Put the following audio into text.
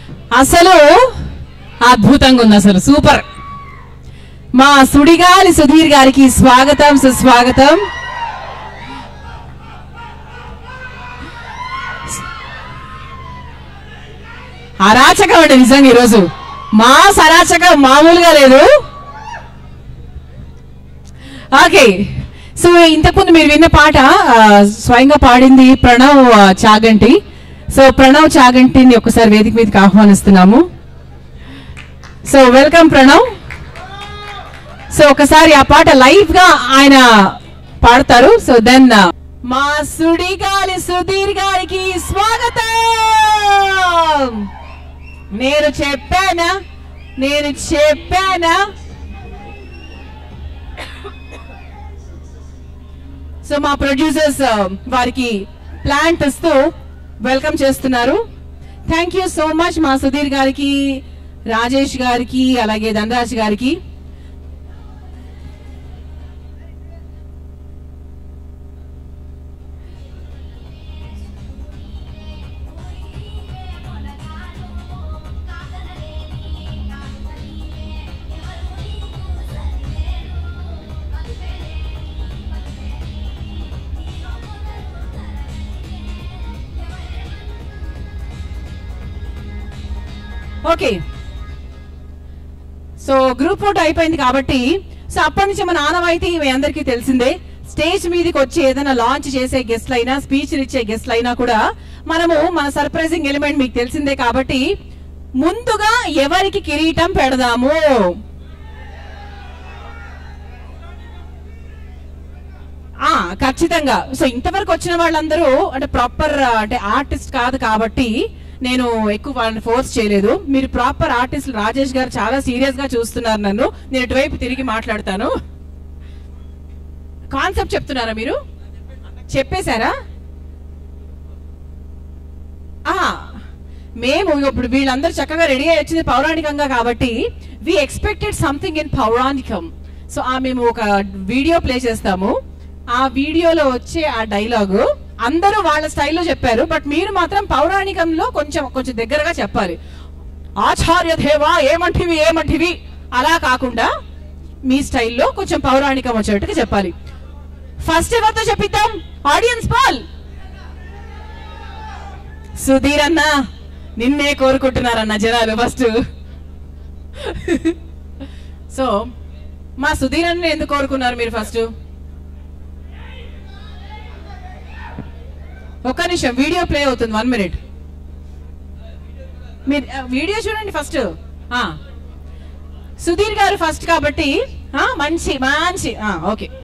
అసలు అద్భుతంగా ఉంది అసలు సూపర్ మా సుడిగాలి సుధీర్ గారికి స్వాగతం సుస్వాగతం అరాచకం అండి నిజంగా ఈరోజు మా అరాచకం మామూలుగా లేదు ఓకే సో ఇంతకుముందు మీరు విన్న పాట ఆ, స్వయంగా పాడింది ప్రణవ్ ఆ, చాగంటి సో ప్రణవ్ చాగంటిని ఒకసారి వేదిక మీదకి ఆహ్వానిస్తున్నాము సో వెల్కమ్ ప్రణవ్ సో ఒకసారి ఆ పాట లైవ్ గా ఆయన పాడతారు సో దెన్ మా సుడిగాలి సుధీర్ గారికి స్వాగతం నేను చెప్పానా నేను చెప్పానా సో మా ప్రొడ్యూసర్స్ వారికి ప్లాంట్ ఇస్తూ వెల్కమ్ చేస్తున్నారు థ్యాంక్ యూ సో మచ్ మా సుధీర్ గారికి రాజేష్ గారికి అలాగే ధనరాజ్ గారికి ఓకే సో గ్రూప్ ఫోటో అయిపోయింది కాబట్టి సో అప్పటి నుంచి మన ఆనవాయితీ మీ అందరికీ తెలిసిందే స్టేజ్ మీదకి వచ్చి ఏదైనా లాంచ్ చేసే గెస్ట్లు అయినా స్పీచ్ ఇచ్చే గెస్ట్లు అయినా కూడా మనము మన సర్ప్రైజింగ్ ఎలిమెంట్ మీకు తెలిసిందే కాబట్టి ముందుగా ఎవరికి కిరీటం పెడదాము ఆ ఖచ్చితంగా సో ఇంతవరకు వచ్చిన వాళ్ళందరూ అంటే ప్రాపర్ అంటే ఆర్టిస్ట్ కాదు కాబట్టి నేను ఎక్కువ వాళ్ళని ఫోర్స్ చేయలేదు మీరు ప్రాపర్ ఆర్టిస్ట్ రాజేష్ గారు చాలా సీరియస్ గా చూస్తున్నారు నన్ను నేను ఇటువైపు తిరిగి మాట్లాడతాను కాన్సెప్ట్ చెప్తున్నారా మీరు చెప్పేశారా ఆ, మేము ఇప్పుడు వీళ్ళందరూ చక్కగా రెడీ అయ్యి వచ్చింది పౌరాణికంగా కాబట్టి వి ఎక్స్పెక్టెడ్ సంథింగ్ ఇన్ పౌరాణికం సో ఆ మేము ఒక వీడియో ప్లే చేస్తాము ఆ వీడియోలో వచ్చే ఆ డైలాగు అందరూ వాళ్ళ స్టైల్లో చెప్పారు బట్ మీరు మాత్రం పౌరాణికంలో కొంచెం కొంచెం దగ్గరగా చెప్పాలి ఆచార్య దేవా ఏమంటివి ఏమంటివి అలా కాకుండా మీ స్టైల్లో కొంచెం పౌరాణికం వచ్చేట్టుగా చెప్పాలి ఫస్ట్ ఎవరితో చెప్పిద్దాం ఆడియన్స్ పాల్ సుధీర్ అన్న నిన్నే కోరుకుంటున్నారన్న జనాలు ఫస్ట్ సో మా సుధీర్ అన్న ఎందుకు కోరుకున్నారు మీరు ఫస్ట్ ఒక్క నిమిషం వీడియో ప్లే అవుతుంది వన్ మినిట్ మీరు ఆ, వీడియో చూడండి ఫస్ట్ ఆ. సుధీర్ గారు ఫస్ట్ కాబట్టి ఆ, మంచి మంచి ఓకే